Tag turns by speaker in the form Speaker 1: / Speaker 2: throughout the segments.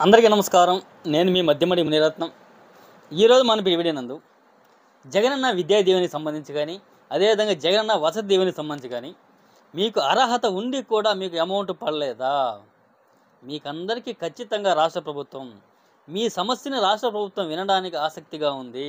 Speaker 1: అందరికీ నమస్కారం నేను మీ మధ్యమడి మునిరత్నం ఈరోజు మన వీడియో నందు జగనన్న విద్యా దీవెనికి సంబంధించి కానీ అదేవిధంగా జగనన్న వసతి దీవెనికి సంబంధించి కానీ మీకు అర్హత ఉండి కూడా మీకు అమౌంట్ పడలేదా మీకందరికీ ఖచ్చితంగా రాష్ట్ర ప్రభుత్వం మీ సమస్యని రాష్ట్ర ప్రభుత్వం వినడానికి ఆసక్తిగా ఉంది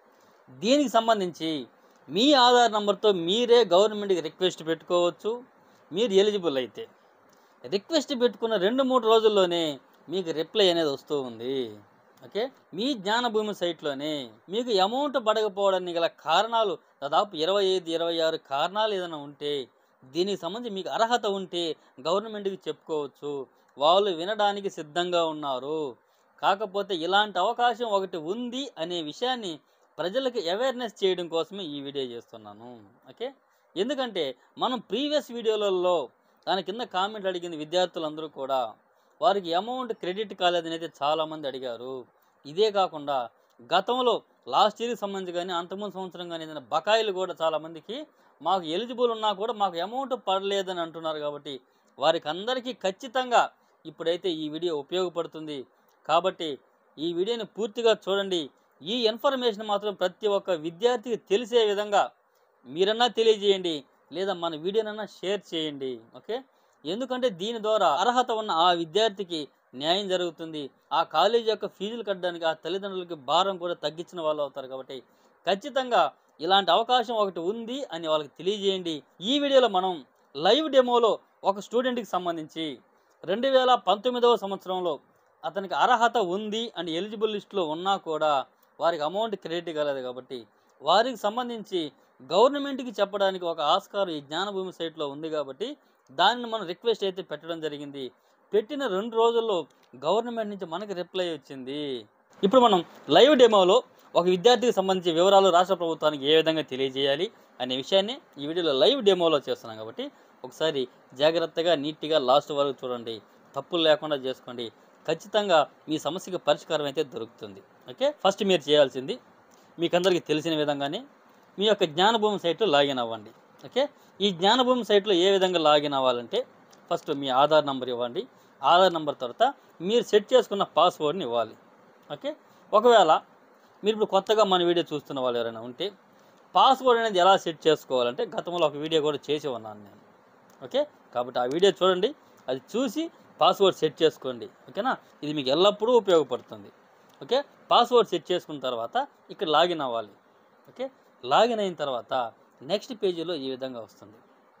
Speaker 1: దీనికి సంబంధించి మీ ఆధార్ నంబర్తో మీరే గవర్నమెంట్కి రిక్వెస్ట్ పెట్టుకోవచ్చు మీరు ఎలిజిబుల్ అయితే రిక్వెస్ట్ పెట్టుకున్న రెండు మూడు రోజుల్లోనే మీకు రిప్లై అనేది వస్తూ ఉంది ఓకే మీ జ్ఞానభూమి సైట్లోనే మీకు అమౌంట్ పడకపోవడానికి గల కారణాలు దాదాపు ఇరవై ఐదు ఇరవై ఆరు కారణాలు ఏదైనా ఉంటే దీనికి సంబంధించి మీకు అర్హత ఉంటే గవర్నమెంట్కి చెప్పుకోవచ్చు వాళ్ళు వినడానికి సిద్ధంగా ఉన్నారు కాకపోతే ఇలాంటి అవకాశం ఒకటి ఉంది అనే విషయాన్ని ప్రజలకు అవేర్నెస్ చేయడం కోసమే ఈ వీడియో చేస్తున్నాను ఓకే ఎందుకంటే మనం ప్రీవియస్ వీడియోలలో దాని కింద కామెంట్ అడిగిన విద్యార్థులందరూ కూడా వారికి అమౌంట్ క్రెడిట్ కాలేదని అయితే చాలామంది అడిగారు ఇదే కాకుండా గతంలో లాస్ట్ ఇయర్కి సంబంధించి కానీ అంతకుముందు సంవత్సరం కానీ ఏదైనా బకాయిలు కూడా చాలామందికి మాకు ఎలిజిబుల్ ఉన్నా కూడా మాకు అమౌంట్ పడలేదని అంటున్నారు కాబట్టి వారికి అందరికీ ఖచ్చితంగా ఇప్పుడైతే ఈ వీడియో ఉపయోగపడుతుంది కాబట్టి ఈ వీడియోని పూర్తిగా చూడండి ఈ ఇన్ఫర్మేషన్ మాత్రం ప్రతి ఒక్క విద్యార్థికి తెలిసే విధంగా మీరన్నా తెలియజేయండి లేదా మన వీడియోనన్నా షేర్ చేయండి ఓకే ఎందుకంటే దీని ద్వారా అర్హత ఉన్న ఆ విద్యార్థికి న్యాయం జరుగుతుంది ఆ కాలేజీ యొక్క ఫీజులు కట్టడానికి ఆ తల్లిదండ్రులకి భారం కూడా తగ్గించిన వాళ్ళు అవుతారు కాబట్టి ఖచ్చితంగా ఇలాంటి అవకాశం ఒకటి ఉంది అని వాళ్ళకి తెలియజేయండి ఈ వీడియోలో మనం లైవ్ డెమోలో ఒక స్టూడెంట్కి సంబంధించి రెండు వేల పంతొమ్మిదవ సంవత్సరంలో అతనికి అర్హత ఉంది అని ఎలిజిబుల్ లిస్టులో ఉన్నా కూడా వారికి అమౌంట్ క్రెడిట్ కాలేదు కాబట్టి వారికి సంబంధించి గవర్నమెంట్కి చెప్పడానికి ఒక ఆస్కారం ఈ జ్ఞానభూమి సైట్లో ఉంది కాబట్టి దానిని మనం రిక్వెస్ట్ అయితే పెట్టడం జరిగింది పెట్టిన రెండు రోజుల్లో గవర్నమెంట్ నుంచి మనకి రిప్లై వచ్చింది ఇప్పుడు మనం లైవ్ డెమోలో ఒక విద్యార్థికి సంబంధించి వివరాలు రాష్ట్ర ప్రభుత్వానికి ఏ విధంగా తెలియజేయాలి అనే విషయాన్ని ఈ వీడియోలో లైవ్ డెమోలో చేస్తున్నాం కాబట్టి ఒకసారి జాగ్రత్తగా నీట్గా లాస్ట్ వరకు చూడండి తప్పులు లేకుండా చేసుకోండి ఖచ్చితంగా మీ సమస్యకి పరిష్కారం అయితే దొరుకుతుంది ఓకే ఫస్ట్ మీరు చేయాల్సింది మీకు అందరికీ తెలిసిన విధంగానే మీ యొక్క జ్ఞానభూమి సైట్లో లాగిన్ అవ్వండి ఓకే ఈ జ్ఞానభూమి సైట్లో ఏ విధంగా లాగిన్ అవ్వాలంటే ఫస్ట్ మీ ఆధార్ నెంబర్ ఇవ్వండి ఆధార్ నెంబర్ తర్వాత మీరు సెట్ చేసుకున్న పాస్వర్డ్ని ఇవ్వాలి ఓకే ఒకవేళ మీరు ఇప్పుడు కొత్తగా మన వీడియో చూస్తున్న వాళ్ళు ఎవరైనా ఉంటే పాస్వర్డ్ అనేది ఎలా సెట్ చేసుకోవాలంటే గతంలో ఒక వీడియో కూడా చేసి ఉన్నాను నేను ఓకే కాబట్టి ఆ వీడియో చూడండి అది చూసి పాస్వర్డ్ సెట్ చేసుకోండి ఓకేనా ఇది మీకు ఎల్లప్పుడూ ఉపయోగపడుతుంది ఓకే పాస్వర్డ్ సెట్ చేసుకున్న తర్వాత ఇక్కడ లాగిన్ అవ్వాలి ఓకే లాగిన్ అయిన తర్వాత నెక్స్ట్ పేజీలో ఈ విధంగా వస్తుంది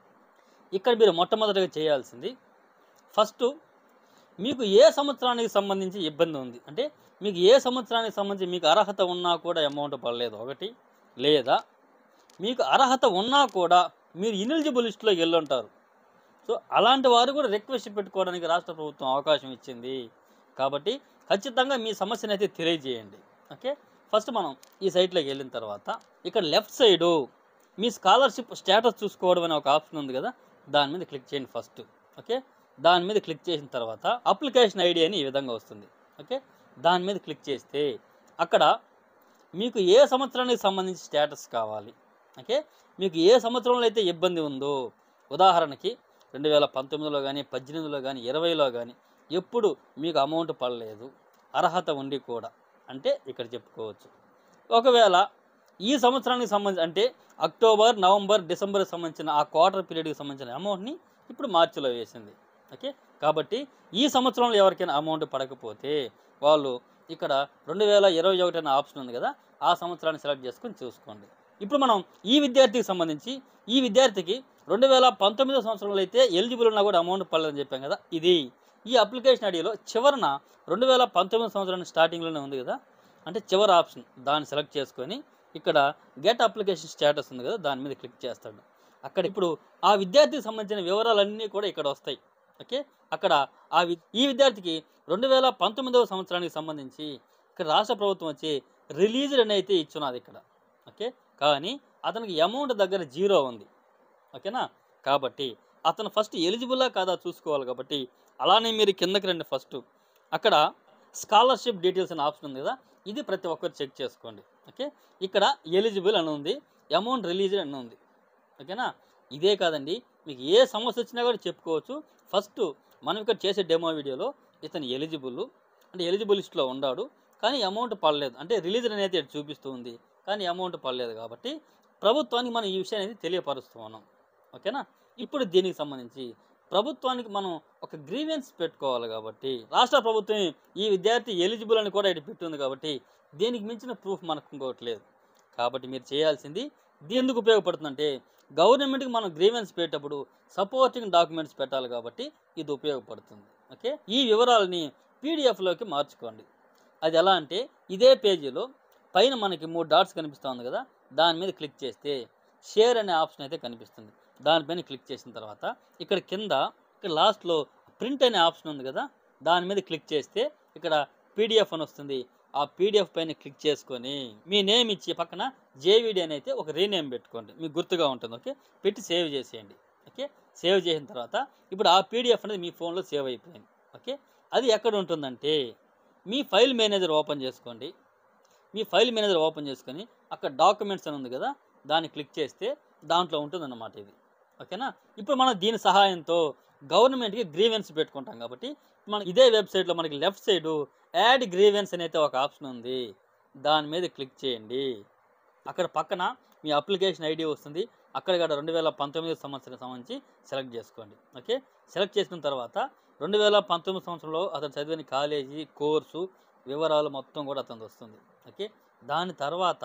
Speaker 1: ఇక్కడ మీరు మొట్టమొదటిగా చేయాల్సింది ఫస్ట్ మీకు ఏ సంవత్సరానికి సంబంధించి ఇబ్బంది ఉంది అంటే మీకు ఏ సంవత్సరానికి సంబంధించి మీకు అర్హత ఉన్నా కూడా అమౌంట్ పడలేదు ఒకటి లేదా మీకు అర్హత ఉన్నా కూడా మీరు ఇనెలిజిబుల్ లిస్టులో వెళ్ళుంటారు సో అలాంటి వారు కూడా రిక్వెస్ట్ పెట్టుకోవడానికి రాష్ట్ర ప్రభుత్వం అవకాశం ఇచ్చింది కాబట్టి ఖచ్చితంగా మీ సమస్యను అయితే తెలియజేయండి ఓకే ఫస్ట్ మనం ఈ సైట్లోకి వెళ్ళిన తర్వాత ఇక్కడ లెఫ్ట్ సైడు మీ స్కాలర్షిప్ స్టేటస్ చూసుకోవడం అనే ఒక ఆప్షన్ ఉంది కదా దాని మీద క్లిక్ చేయండి ఫస్ట్ ఓకే దాని మీద క్లిక్ చేసిన తర్వాత అప్లికేషన్ ఐడి అని ఈ విధంగా వస్తుంది ఓకే దాని మీద క్లిక్ చేస్తే అక్కడ మీకు ఏ సంవత్సరానికి సంబంధించి స్టేటస్ కావాలి ఓకే మీకు ఏ సంవత్సరంలో అయితే ఇబ్బంది ఉందో ఉదాహరణకి రెండు వేల పంతొమ్మిదిలో కానీ పద్దెనిమిదిలో కానీ ఇరవైలో కానీ ఎప్పుడు మీకు అమౌంట్ పడలేదు అర్హత ఉండి కూడా అంటే ఇక్కడ చెప్పుకోవచ్చు ఒకవేళ ఈ సంవత్సరానికి సంబంధించి అంటే అక్టోబర్ నవంబర్ డిసెంబర్కి సంబంధించిన ఆ క్వార్టర్ పీరియడ్కి సంబంధించిన అమౌంట్ని ఇప్పుడు మార్చిలో వేసింది ఓకే కాబట్టి ఈ సంవత్సరంలో ఎవరికైనా అమౌంట్ పడకపోతే వాళ్ళు ఇక్కడ రెండు వేల ఇరవై ఒకటి అనే ఆప్షన్ ఉంది కదా ఆ సంవత్సరాన్ని సెలెక్ట్ చేసుకొని చూసుకోండి ఇప్పుడు మనం ఈ విద్యార్థికి సంబంధించి ఈ విద్యార్థికి రెండు వేల పంతొమ్మిదో సంవత్సరంలో అయితే ఎలిజిబుల్ ఉన్నా కూడా అమౌంట్ పడలేదని చెప్పాం కదా ఇది ఈ అప్లికేషన్ ఐడిలో చివరన రెండు వేల పంతొమ్మిది సంవత్సరానికి స్టార్టింగ్లోనే ఉంది కదా అంటే చివరి ఆప్షన్ దాన్ని సెలెక్ట్ చేసుకొని ఇక్కడ గెట్ అప్లికేషన్ స్టేటస్ ఉంది కదా దాని మీద క్లిక్ చేస్తాడు అక్కడ ఇప్పుడు ఆ విద్యార్థికి సంబంధించిన వివరాలన్నీ కూడా ఇక్కడ వస్తాయి ఓకే అక్కడ ఆ వి ఈ విద్యార్థికి రెండు వేల పంతొమ్మిదవ సంవత్సరానికి సంబంధించి ఇక్కడ రాష్ట్ర ప్రభుత్వం వచ్చి రిలీజ్డ్ అని అయితే ఇచ్చున్నది ఇక్కడ ఓకే కానీ అతనికి అమౌంట్ దగ్గర జీరో ఉంది ఓకేనా కాబట్టి అతను ఫస్ట్ ఎలిజిబుల్లా కాదా చూసుకోవాలి కాబట్టి అలానే మీరు కిందకి రండి ఫస్ట్ అక్కడ స్కాలర్షిప్ డీటెయిల్స్ అనే ఆప్షన్ ఉంది కదా ఇది ప్రతి ఒక్కరు చెక్ చేసుకోండి ఓకే ఇక్కడ ఎలిజిబుల్ అని ఉంది అమౌంట్ రిలీజ్డ్ అని ఉంది ఓకేనా ఇదే కాదండి మీకు ఏ సమస్య వచ్చినా కూడా చెప్పుకోవచ్చు ఫస్ట్ మనం ఇక్కడ చేసే డెమో వీడియోలో ఇతను ఎలిజిబుల్ అంటే ఎలిజిబుల్ లిస్ట్లో ఉన్నాడు కానీ అమౌంట్ పడలేదు అంటే రిలీజ్ అనేది ఇటు చూపిస్తూ ఉంది కానీ అమౌంట్ పడలేదు కాబట్టి ప్రభుత్వానికి మనం ఈ విషయాన్ని అనేది తెలియపరుస్తూ ఉన్నాం ఓకేనా ఇప్పుడు దీనికి సంబంధించి ప్రభుత్వానికి మనం ఒక గ్రీవెన్స్ పెట్టుకోవాలి కాబట్టి రాష్ట్ర ప్రభుత్వం ఈ విద్యార్థి ఎలిజిబుల్ అని కూడా ఇటు పెట్టుంది కాబట్టి దీనికి మించిన ప్రూఫ్ మనకు ఇంకోటి లేదు కాబట్టి మీరు చేయాల్సింది ఇది ఎందుకు ఉపయోగపడుతుందంటే గవర్నమెంట్కి మనం గ్రీవెన్స్ పెట్టేటప్పుడు సపోర్టింగ్ డాక్యుమెంట్స్ పెట్టాలి కాబట్టి ఇది ఉపయోగపడుతుంది ఓకే ఈ వివరాలని పీడిఎఫ్లోకి మార్చుకోండి అది ఎలా అంటే ఇదే పేజీలో పైన మనకి మూడు డాట్స్ కనిపిస్తూ ఉంది కదా దాని మీద క్లిక్ చేస్తే షేర్ అనే ఆప్షన్ అయితే కనిపిస్తుంది దానిపైన క్లిక్ చేసిన తర్వాత ఇక్కడ కింద ఇక్కడ లాస్ట్లో ప్రింట్ అనే ఆప్షన్ ఉంది కదా దాని మీద క్లిక్ చేస్తే ఇక్కడ పీడిఎఫ్ అని వస్తుంది ఆ పీడిఎఫ్ పైన క్లిక్ చేసుకొని మీ నేమ్ ఇచ్చి పక్కన జేవిడి అని అయితే ఒక రీనేమ్ పెట్టుకోండి మీకు గుర్తుగా ఉంటుంది ఓకే పెట్టి సేవ్ చేసేయండి ఓకే సేవ్ చేసిన తర్వాత ఇప్పుడు ఆ పీడిఎఫ్ అనేది మీ ఫోన్లో సేవ్ అయిపోయింది ఓకే అది ఎక్కడ ఉంటుందంటే మీ ఫైల్ మేనేజర్ ఓపెన్ చేసుకోండి మీ ఫైల్ మేనేజర్ ఓపెన్ చేసుకొని అక్కడ డాక్యుమెంట్స్ అని ఉంది కదా దాన్ని క్లిక్ చేస్తే దాంట్లో ఉంటుందన్నమాట ఇది ఓకేనా ఇప్పుడు మనం దీని సహాయంతో గవర్నమెంట్కి గ్రీవెన్స్ పెట్టుకుంటాం కాబట్టి మనం ఇదే వెబ్సైట్లో మనకి లెఫ్ట్ సైడ్ యాడ్ గ్రీవెన్స్ అయితే ఒక ఆప్షన్ ఉంది దాని మీద క్లిక్ చేయండి అక్కడ పక్కన మీ అప్లికేషన్ ఐడి వస్తుంది అక్కడ ఇక్కడ రెండు వేల పంతొమ్మిది సంవత్సరం సంబంధించి సెలెక్ట్ చేసుకోండి ఓకే సెలెక్ట్ చేసుకున్న తర్వాత రెండు వేల పంతొమ్మిది సంవత్సరంలో అతను చదివిన కాలేజీ కోర్సు వివరాలు మొత్తం కూడా అతను వస్తుంది ఓకే దాని తర్వాత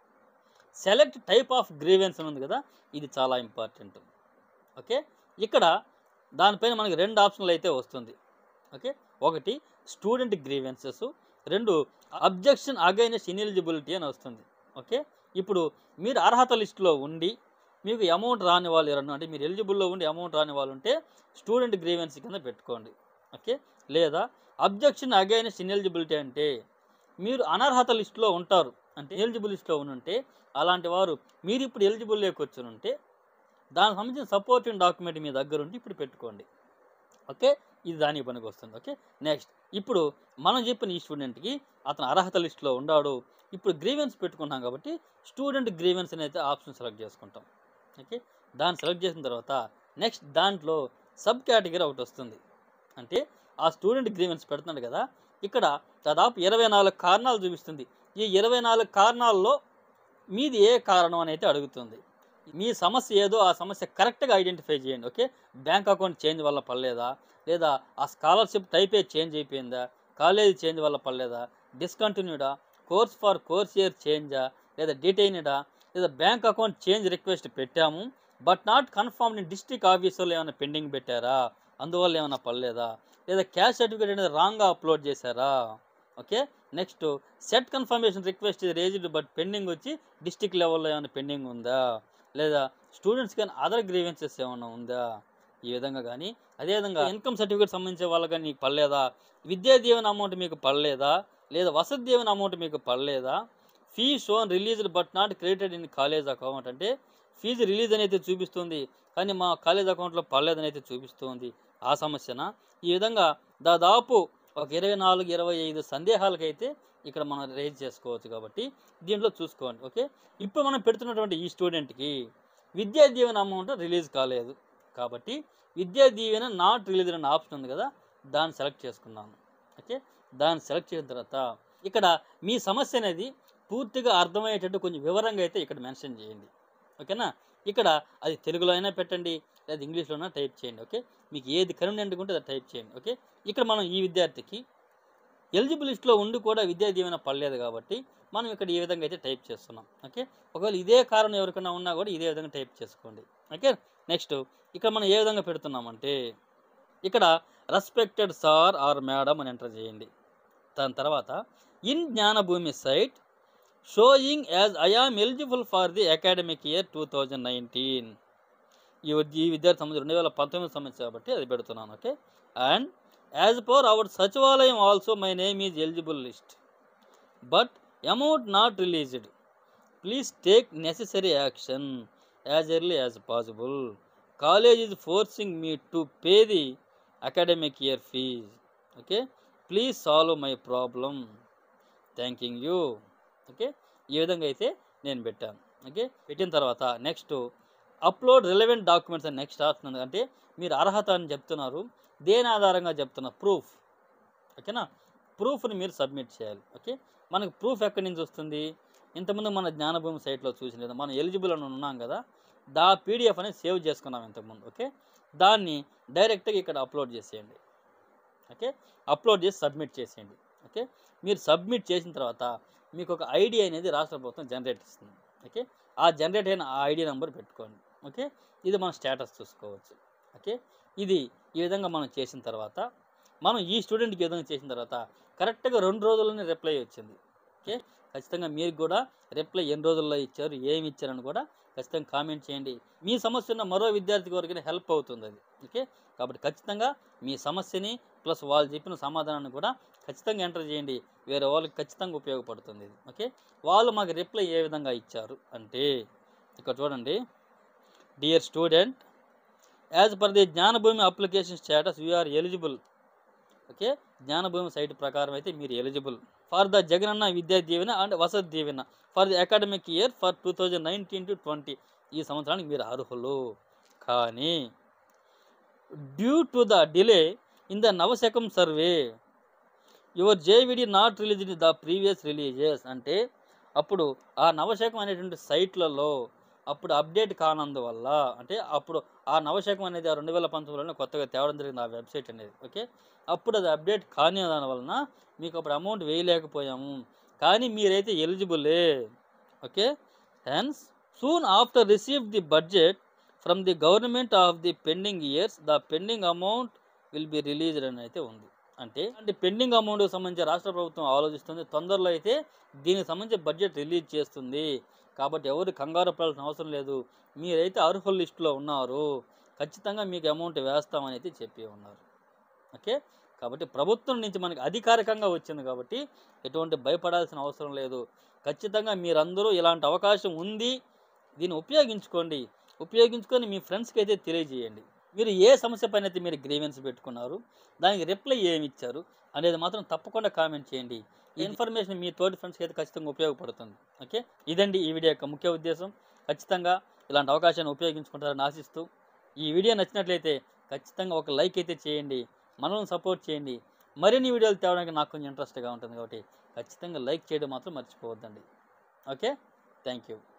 Speaker 1: సెలెక్ట్ టైప్ ఆఫ్ గ్రీవెన్స్ అని ఉంది కదా ఇది చాలా ఇంపార్టెంట్ ఓకే ఇక్కడ దానిపైన మనకి రెండు ఆప్షన్లు అయితే వస్తుంది ఓకే ఒకటి స్టూడెంట్ గ్రీవెన్సెస్ రెండు అబ్జెక్షన్ అగైనెస్ట్ ఇన్ఎలిజిబిలిటీ అని వస్తుంది ఓకే ఇప్పుడు మీరు అర్హత లిస్టులో ఉండి మీకు అమౌంట్ రాని వాళ్ళు ఎవరన్నా అంటే మీరు ఎలిజిబుల్లో ఉండి అమౌంట్ రాని వాళ్ళు ఉంటే స్టూడెంట్ గ్రీవెన్స్ కింద పెట్టుకోండి ఓకే లేదా అబ్జెక్షన్ అగైనెస్ట్ ఇన్ఎలిజిబిలిటీ అంటే మీరు అనర్హత లిస్టులో ఉంటారు అంటే ఎలిజిబుల్ లిస్టులో ఉంటే అలాంటి వారు మీరు ఇప్పుడు ఎలిజిబుల్ లేకొచ్చి ఉంటే దానికి సంబంధించిన సపోర్టింగ్ డాక్యుమెంట్ మీ దగ్గర ఉండి ఇప్పుడు పెట్టుకోండి ఓకే ఇది దానికి పనికి వస్తుంది ఓకే నెక్స్ట్ ఇప్పుడు మనం చెప్పిన ఈ స్టూడెంట్కి అతను అర్హత లిస్టులో ఉన్నాడు ఇప్పుడు గ్రీవెన్స్ పెట్టుకున్నాం కాబట్టి స్టూడెంట్ గ్రీవెన్స్ అనేది ఆప్షన్ సెలెక్ట్ చేసుకుంటాం ఓకే దాన్ని సెలెక్ట్ చేసిన తర్వాత నెక్స్ట్ దాంట్లో సబ్ కేటగిరీ ఒకటి వస్తుంది అంటే ఆ స్టూడెంట్ గ్రీవెన్స్ పెడుతున్నాడు కదా ఇక్కడ దాదాపు ఇరవై నాలుగు కారణాలు చూపిస్తుంది ఈ ఇరవై నాలుగు కారణాల్లో మీది ఏ కారణం అని అయితే అడుగుతుంది మీ సమస్య ఏదో ఆ సమస్య కరెక్ట్గా ఐడెంటిఫై చేయండి ఓకే బ్యాంక్ అకౌంట్ చేంజ్ వల్ల పడలేదా లేదా ఆ స్కాలర్షిప్ టైపే చేంజ్ అయిపోయిందా కాలేజీ చేంజ్ వల్ల పడలేదా డిస్కంటిన్యూడా కోర్స్ ఫర్ కోర్స్ ఇయర్ చేంజా లేదా డిటైన్డా లేదా బ్యాంక్ అకౌంట్ చేంజ్ రిక్వెస్ట్ పెట్టాము బట్ నాట్ కన్ఫర్మ్ డిస్ట్రిక్ట్ ఆఫీసర్లో ఏమైనా పెండింగ్ పెట్టారా అందువల్ల ఏమైనా పడలేదా లేదా క్యాష్ సర్టిఫికేట్ అనేది రాంగ్గా అప్లోడ్ చేశారా okay next set confirmation request raised but pending వచ్చి డిస్టిక్ లెవెల్లో ఏమైనా పెండింగ్ ఉందా లేదా స్టూడెంట్స్ కానీ అదర్ గ్రీవెన్సెస్ ఏమైనా ఉందా ఈ విధంగా కానీ అదేవిధంగా ఇన్కమ్ సర్టిఫికేట్ సంబంధించే వాళ్ళకి కానీ నీకు పడలేదా విద్యా దీవెన అమౌంట్ మీకు పడలేదా లేదా వసతి దీవెన అమౌంట్ మీకు పడలేదా fee shown released but not credited in college account అంటే ఫీజు రిలీజ్ అని అయితే చూపిస్తుంది కానీ మా కాలేజ్ అకౌంట్లో పడలేదని అయితే చూపిస్తుంది ఆ సమస్యన ఈ విధంగా దాదాపు ఒక ఇరవై నాలుగు ఇరవై ఐదు సందేహాలకైతే ఇక్కడ మనం రేజ్ చేసుకోవచ్చు కాబట్టి దీంట్లో చూసుకోండి ఓకే ఇప్పుడు మనం పెడుతున్నటువంటి ఈ స్టూడెంట్కి విద్యా దీవెన అమౌంట్ రిలీజ్ కాలేదు కాబట్టి విద్యా దీవెన నాట్ రిలీజ్ అనే ఆప్షన్ ఉంది కదా దాన్ని సెలెక్ట్ చేసుకున్నాను ఓకే దాన్ని సెలెక్ట్ చేసిన తర్వాత ఇక్కడ మీ సమస్య అనేది పూర్తిగా అర్థమయ్యేటట్టు కొంచెం వివరంగా అయితే ఇక్కడ మెన్షన్ చేయండి ఓకేనా ఇక్కడ అది తెలుగులో అయినా పెట్టండి లేదా ఇంగ్లీష్లో అయినా టైప్ చేయండి ఓకే మీకు ఏది కన్వీనియంట్గా ఉంటే అది టైప్ చేయండి ఓకే ఇక్కడ మనం ఈ విద్యార్థికి ఎలిజిబుల్ లిస్ట్లో ఉండి కూడా విద్యా దీవెన పడలేదు కాబట్టి మనం ఇక్కడ ఈ విధంగా అయితే టైప్ చేస్తున్నాం ఓకే ఒకవేళ ఇదే కారణం ఎవరికైనా ఉన్నా కూడా ఇదే విధంగా టైప్ చేసుకోండి ఓకే నెక్స్ట్ ఇక్కడ మనం ఏ విధంగా పెడుతున్నామంటే ఇక్కడ రెస్పెక్టెడ్ సార్ ఆర్ మేడం అని ఎంటర్ చేయండి దాని తర్వాత in Jnanabhumi site showing as I am eligible for the academic year two thousand nineteen ఈ వి- ఈ విద్యార్థి సంబంధించి రెండు వేల పంతొమ్మిది సంబంధించి కాబట్టి అది పెడుతున్నాను okay and as per our Sachivalayam also my name is eligible list but amount not released please take necessary action as early as possible college is forcing me to pay the academic year fees okay please solve my problem thanking you okay ఈ విధంగా అయితే నేను పెట్టాను okay పెట్టిన తర్వాత next upload relevant documents అని next option ఉంది అంటే మీరు అర్హత అని చెప్తున్నారు దేని ఆధారంగా చెప్తున్నారు ప్రూఫ్ ఓకేనా ప్రూఫ్ని మీరు సబ్మిట్ చేయాలి ఓకే మనకు ప్రూఫ్ ఎక్కడి నుంచి వస్తుంది ఇంతకుముందు మన జ్ఞానభూమి సైట్లో చూసిన లేదా మనం ఎలిజిబుల్ అని ఉన్నాం కదా దా పీడిఎఫ్ అనేది సేవ్ చేసుకున్నాం ఇంతకుముందు ఓకే దాన్ని డైరెక్ట్గా ఇక్కడ అప్లోడ్ చేసేయండి ఓకే అప్లోడ్ చేసి సబ్మిట్ చేసేయండి ఓకే మీరు సబ్మిట్ చేసిన తర్వాత మీకు ఒక ఐడి అనేది రాష్ట్ర ప్రభుత్వం జనరేట్ ఇస్తుంది ఓకే ఆ జనరేట్ అయిన ఆ ఐడి నెంబర్ పెట్టుకోండి ఓకే ఇది మన స్టేటస్ చూసుకోవచ్చు ఓకే ఇది ఈ విధంగా మనం చేసిన తర్వాత మనం ఈ స్టూడెంట్కి ఈ విధంగా చేసిన తర్వాత కరెక్ట్గా రెండు రోజుల్లోనే రిప్లై వచ్చింది ఓకే ఖచ్చితంగా మీరు కూడా రిప్లై ఎన్ని రోజుల్లో ఇచ్చారు ఏమి ఇచ్చారని కూడా ఖచ్చితంగా కామెంట్ చేయండి మీ సమస్య ఉన్న మరో విద్యార్థికి వరకు హెల్ప్ అవుతుంది అది ఓకే కాబట్టి ఖచ్చితంగా మీ సమస్యని ప్లస్ వాళ్ళు చెప్పిన సమాధానాన్ని కూడా ఖచ్చితంగా ఎంటర్ చేయండి వేరే వాళ్ళకి ఖచ్చితంగా ఉపయోగపడుతుంది ఇది ఓకే వాళ్ళు మాకు రిప్లై ఏ విధంగా ఇచ్చారు అంటే ఇక్కడ చూడండి dear student as per the Jnanabhumi application status are eligible okay Jnanabhumi site ప్రకారం అయితే మీరు ఎలిజిబుల్ ఫర్ ద జగనన్న విద్యా Deevena and Vasathi Deevena for the academic year for two thousand nineteen to twenty ఈ సంవత్సరానికి మీరు అర్హులు కానీ due to the delay in the Navasakam survey your JVD not release the previous releases అంటే అప్పుడు ఆ నవశకం అనేటువంటి సైట్లలో అప్పుడు అప్డేట్ కానందువల్ల అంటే అప్పుడు ఆ నవశకం అనేది ఆ రెండు వేల పంతొమ్మిదిలోనే కొత్తగా తేవడం జరిగింది ఆ వెబ్సైట్ అనేది ఓకే అప్పుడు అది అప్డేట్ కాని దాని వలన మీకు అప్పుడు అమౌంట్ వేయలేకపోయాము కానీ మీరైతే ఎలిజిబులే okay hence soon after receive the budget from the government of the pending years the pending amount will be released అని అయితే ఉంది అంటే అంటే పెండింగ్ అమౌంట్కి సంబంధించి రాష్ట్ర ప్రభుత్వం ఆలోచిస్తుంది తొందరలో అయితే దీనికి సంబంధించి బడ్జెట్ రిలీజ్ చేస్తుంది కాబట్టి ఎవరు కంగారు పడాల్సిన అవసరం లేదు మీరైతే అర్హుల లిస్టులో ఉన్నారు ఖచ్చితంగా మీకు అమౌంట్ వేస్తామని అయితే చెప్పి ఉన్నారు ఓకే కాబట్టి ప్రభుత్వం నుంచి మనకి అధికారికంగా వచ్చింది కాబట్టి ఎటువంటి భయపడాల్సిన అవసరం లేదు ఖచ్చితంగా మీరందరూ ఇలాంటి అవకాశం ఉంది దీన్ని ఉపయోగించుకోండి ఉపయోగించుకొని మీ ఫ్రెండ్స్కి అయితే తెలియజేయండి మీరు ఏ సమస్య పైన అయితే మీరు గ్రీవెన్స్ పెట్టుకున్నారు దానికి రిప్లై ఏమి ఇచ్చారు అనేది మాత్రం తప్పకుండా కామెంట్ చేయండి ఈ ఇన్ఫర్మేషన్ మీ తోటి ఫ్రెండ్స్కి అయితే ఖచ్చితంగా ఉపయోగపడుతుంది ఓకే ఇదండి ఈ వీడియో యొక్క ముఖ్య ఉద్దేశం ఖచ్చితంగా ఇలాంటి అవకాశాన్ని ఉపయోగించుకుంటారని ఆశిస్తూ ఈ వీడియో నచ్చినట్లయితే ఖచ్చితంగా ఒక లైక్ అయితే చేయండి మనల్ని సపోర్ట్ చేయండి మరిన్ని వీడియోలు తేవడానికి నాకు కొంచెం ఇంట్రెస్ట్గా ఉంటుంది కాబట్టి ఖచ్చితంగా లైక్ చేయడం మాత్రం మర్చిపోవద్దండి ఓకే థ్యాంక్ యూ